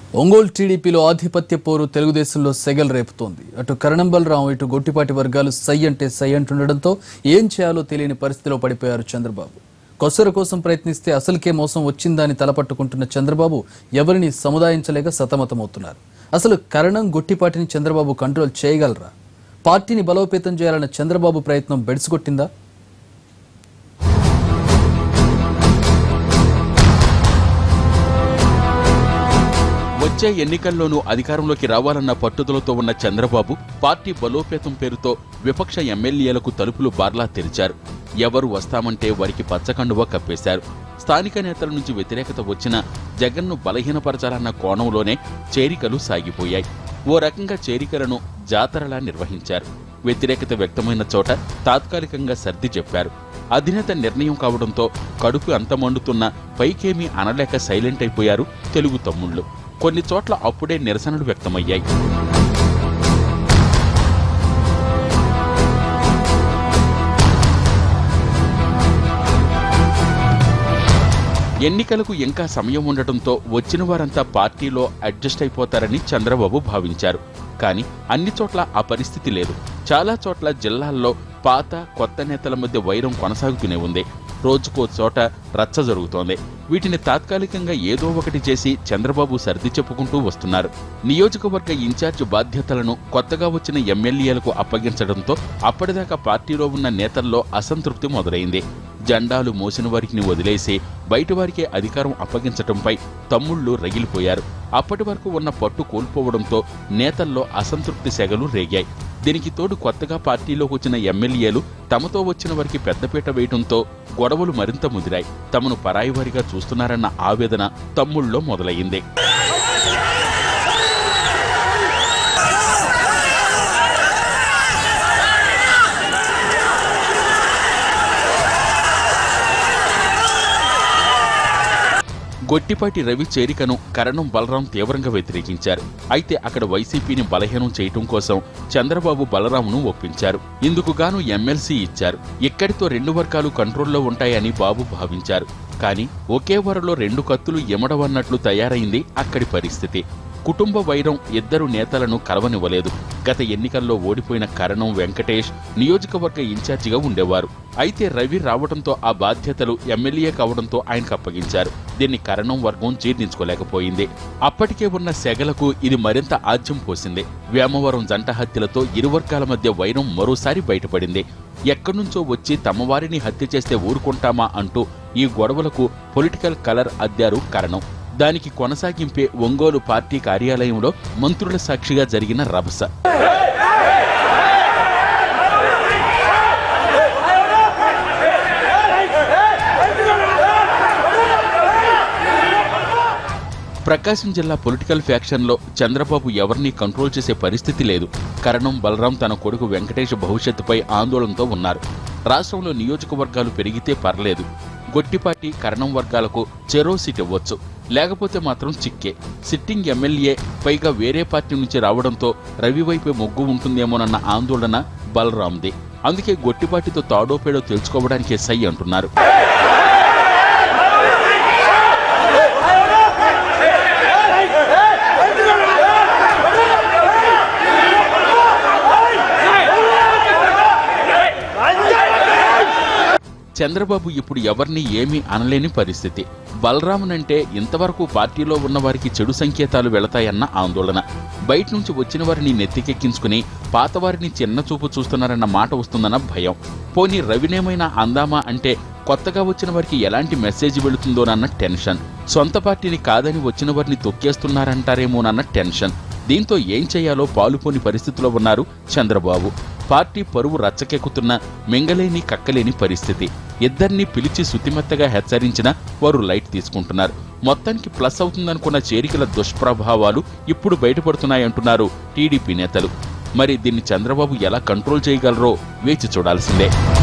ఒంగోలు టీడీపీలో ఆధిపత్య పోరు తెలుగుదేశంలో సెగలు రేపుతోంది అటు కరణంబలరావు ఇటు గొట్టిపాటి వర్గాలు సై అంటే సై అంటుండడంతో ఏం చేయాలో తెలియని పరిస్థితిలో పడిపోయారు చంద్రబాబు కొసర కోసం ప్రయత్నిస్తే అసలుకే మోసం వచ్చిందని తలపట్టుకుంటున్న చంద్రబాబు ఎవరిని సముదాయించలేక సతమతమవుతున్నారు అసలు కరణం గొట్టిపాటిని చంద్రబాబు కంట్రోల్ చేయగలరా పార్టీని బలోపేతం చేయాలన్న చంద్రబాబు ప్రయత్నం బెడిసికొట్టిందా వచ్చే ఎన్నికల్లోనూ అధికారంలోకి రావాలన్న పట్టుదలతో ఉన్న చంద్రబాబు పార్టీ బలోపేతం పేరుతో విపక్ష ఎమ్మెల్యేలకు తలుపులు బార్లా తెరిచారు ఎవరు వస్తామంటే వారికి పచ్చకండువా కప్పేశారు స్థానిక నేతల నుంచి వ్యతిరేకత వచ్చినా జగన్ను బలహీనపరచాలన్న కోణంలోనే చేరికలు సాగిపోయాయి ఓ రకంగా చేరికలను జాతరలా నిర్వహించారు వ్యతిరేకత వ్యక్తమైన చోట తాత్కాలికంగా సర్ది చెప్పారు అధినేత నిర్ణయం కావడంతో కడుపు అంత మండుతున్నా పైకేమీ అనలేక సైలెంట్ అయిపోయారు తెలుగు తమ్ముళ్ళు కొన్ని చోట్ల అప్పుడే నిరసనలు వ్యక్తమయ్యాయి ఎన్నికలకు ఇంకా సమయం ఉండటంతో వచ్చిన వారంతా పార్టీలో అడ్జస్ట్ అయిపోతారని చంద్రబాబు భావించారు కానీ అన్ని చోట్ల ఆ పరిస్థితి లేదు చాలా చోట్ల జిల్లాల్లో పాత కొత్త నేతల మధ్య వైరం కొనసాగుతూనే ఉంది రోజుకో చోట రచ్చ జరుగుతోంది వీటిని తాత్కాలికంగా ఏదో ఒకటి చేసి చంద్రబాబు సర్ది చెప్పుకుంటూ వస్తున్నారు నియోజకవర్గ ఇన్ఛార్జ్ బాధ్యతలను కొత్తగా వచ్చిన ఎమ్మెల్యేలకు అప్పగించడంతో అప్పటిదాకా పార్టీలో ఉన్న నేతల్లో అసంతృప్తి మొదలైంది జెండాలు మోసిన వారికి వదిలేసి బయట వారికే అధికారం అప్పగించటంపై తమ్ముళ్లు రగిలిపోయారు అప్పటి వరకు ఉన్న పట్టు కోల్పోవడంతో నేతల్లో అసంతృప్తి సెగలు రేగాయి దీనికి తోడు కొత్తగా పార్టీలోకి వచ్చిన ఎమ్మెల్యేలు తమతో వచ్చిన వారికి పెద్దపీట వేయడంతో గొడవలు మరింత ముదిరాయి తమను పరాయి వారిగా చూస్తున్నారన్న ఆవేదన తమ్ముళ్ళలో మొదలయ్యింది గొట్టిపాటి రవి చేరికను కరణం బలరాం తీవ్రంగా వ్యతిరేకించారు అయితే అక్కడ వైసీపీని బలహీనం చేయటం కోసం చంద్రబాబు బలరాంను ఒప్పించారు ఇందుకు గాను ఎమ్మెల్సీ ఇచ్చారు ఇక్కడితో రెండు వర్గాలు కంట్రోల్లో ఉంటాయని బాబు భావించారు కానీ ఒకే వరలో రెండు కత్తులు ఎమడవన్నట్లు తయారైంది అక్కడి పరిస్థితి కుటుంబ వైరం ఇద్దరు నేతలను కలవనివ్వలేదు గత ఎన్నికల్లో ఓడిపోయిన కరణం వెంకటేష్ నియోజకవర్గ ఇన్ఛార్జిగా ఉండేవారు అయితే రవి రావడంతో ఆ బాధ్యతలు ఎమ్మెల్యే కావడంతో ఆయనకు అప్పగించారు దీన్ని కరణం వర్గం జీర్ణించుకోలేకపోయింది అప్పటికే ఉన్న సెగలకు ఇది మరింత ఆజ్యం పోసింది వేమవరం జంట హత్యలతో ఇరు వర్గాల మధ్య వైరం మరోసారి బయటపడింది ఎక్కడ్నుంచో వచ్చి తమ వారిని హత్య చేస్తే ఊరుకుంటామా అంటూ ఈ గొడవలకు పొలిటికల్ కలర్ అద్దారు కరణం దానికి కొనసాగింపే ఒంగోలు పార్టీ కార్యాలయంలో మంత్రుల సాక్షిగా జరిగిన రభస ప్రకాశం జిల్లా పొలిటికల్ ఫ్యాక్షన్లో చంద్రబాబు ఎవరిని కంట్రోల్ చేసే పరిస్థితి లేదు కరణం బలరాం తన కొడుకు వెంకటేష్ భవిష్యత్తుపై ఆందోళనతో ఉన్నారు రాష్ట్రంలో నియోజకవర్గాలు పెరిగితే పర్లేదు గొట్టిపాటి కరణం వర్గాలకు చెరో సీట్ ఇవ్వచ్చు లేకపోతే మాత్రం చిక్కే సిట్టింగ్ ఎమ్మెల్యే పైగా వేరే పార్టీ నుంచి రావడంతో రవి వైపే మొగ్గు ఉంటుందేమోనన్న ఆందోళన బలరాంది అందుకే గొట్టిపాటితో తాడోపేడో తెలుసుకోవడానికే సై అంటున్నారు చంద్రబాబు ఇప్పుడు ఎవరిని ఏమీ అనలేని పరిస్థితి బలరామన్ అంటే ఇంతవరకు పార్టీలో ఉన్న వారికి చెడు సంకేతాలు వెళతాయన్న ఆందోళన బయట నుంచి వచ్చిన వారిని నెత్తికెక్కించుకుని పాత వారిని చిన్న చూపు చూస్తున్నారన్న మాట వస్తుందన్న భయం పోనీ రవినేమైనా అందామా అంటే కొత్తగా వచ్చిన వారికి ఎలాంటి మెసేజ్ వెళుతుందోనన్న టెన్షన్ సొంత పార్టీని కాదని వచ్చిన వారిని తొక్కేస్తున్నారంటారేమోనన్న టెన్షన్ దీంతో ఏం చేయాలో పాలుపోని పరిస్థితిలో ఉన్నారు చంద్రబాబు పార్టీ పరువు రచ్చకెక్కుతున్న మింగలేని కక్కలేని పరిస్థితి ఇద్దరిని పిలిచి శుతిమెత్తగా హెచ్చరించినా వారు లైట్ తీసుకుంటున్నారు మొత్తానికి ప్లస్ అవుతుందనుకున్న చేరికల దుష్ప్రభావాలు ఇప్పుడు బయటపడుతున్నాయంటున్నారు టీడీపీ నేతలు మరి దీన్ని చంద్రబాబు ఎలా కంట్రోల్ చేయగలరో వేచి చూడాల్సిందే